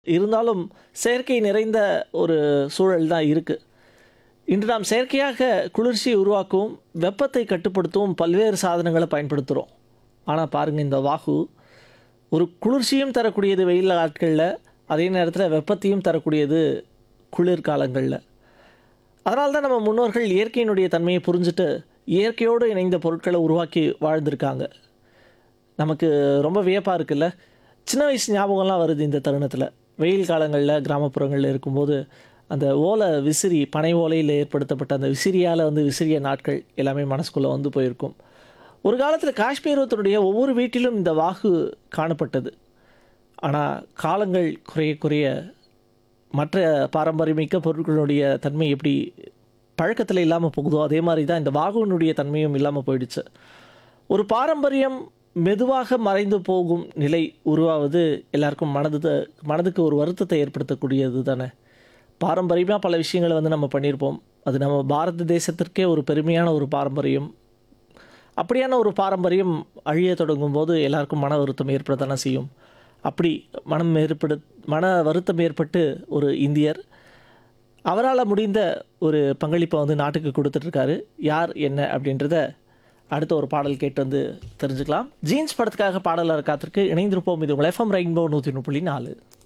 இருந்தாலும் செயற்கை நிறைந்த ஒரு சூழல் தான் இருக்குது இன்று நாம் செயற்கையாக குளிர்ச்சியை உருவாக்கவும் வெப்பத்தை கட்டுப்படுத்தவும் பல்வேறு சாதனங்களை பயன்படுத்துகிறோம் ஆனால் பாருங்கள் இந்த வாகு ஒரு குளிர்ச்சியும் தரக்கூடியது வெயில் நாட்களில் அதே நேரத்தில் வெப்பத்தையும் தரக்கூடியது குளிர்காலங்களில் அதனால தான் நம்ம முன்னோர்கள் இயற்கையினுடைய தன்மையை புரிஞ்சுட்டு இயற்கையோடு இணைந்த பொருட்களை உருவாக்கி வாழ்ந்திருக்காங்க நமக்கு ரொம்ப வியப்பாக இருக்குல்ல சின்ன வயசு ஞாபகம்லாம் வருது இந்த தருணத்தில் வெயில் காலங்களில் கிராமப்புறங்களில் இருக்கும்போது அந்த ஓலை விசிறி பனை ஓலையில் ஏற்படுத்தப்பட்ட அந்த விசிறியால் வந்து விசிறிய நாட்கள் எல்லாமே மனசுக்குள்ளே வந்து போயிருக்கும் ஒரு காலத்தில் காஷ்மீரத்தினுடைய ஒவ்வொரு வீட்டிலும் இந்த வாகு காணப்பட்டது ஆனால் காலங்கள் குறைய குறைய மற்ற பாரம்பரியமிக்க பொருட்களுடைய தன்மை எப்படி பழக்கத்தில் இல்லாமல் போகுதோ அதே மாதிரி தான் இந்த வாகுனுடைய தன்மையும் இல்லாமல் போயிடுச்சு ஒரு பாரம்பரியம் மெதுவாக மறைந்து போகும் நிலை உருவாவது எல்லாருக்கும் மனது மனதுக்கு ஒரு வருத்தத்தை ஏற்படுத்தக்கூடியது தானே பாரம்பரியமாக பல விஷயங்களை வந்து நம்ம பண்ணியிருப்போம் அது நம்ம பாரத தேசத்திற்கே ஒரு பெருமையான ஒரு பாரம்பரியம் அப்படியான ஒரு பாரம்பரியம் அழிய தொடங்கும் போது எல்லாருக்கும் மன வருத்தம் ஏற்பட தானே செய்யும் அப்படி மனம் ஏற்படு மன வருத்தம் ஏற்பட்டு ஒரு இந்தியர் அவரால் முடிந்த ஒரு பங்களிப்பை வந்து நாட்டுக்கு கொடுத்துட்ருக்காரு யார் என்ன அப்படின்றத அடுத்த ஒரு பாடல் கேட்டு வந்து தெரிஞ்சுக்கலாம் ஜீன்ஸ் படத்துக்காக பாடலர் காத்திருக்கு இணைந்திருப்போம் இது உங்கள் எஃப்எம் ரெயின்போ நூற்றி புள்ளி நாலு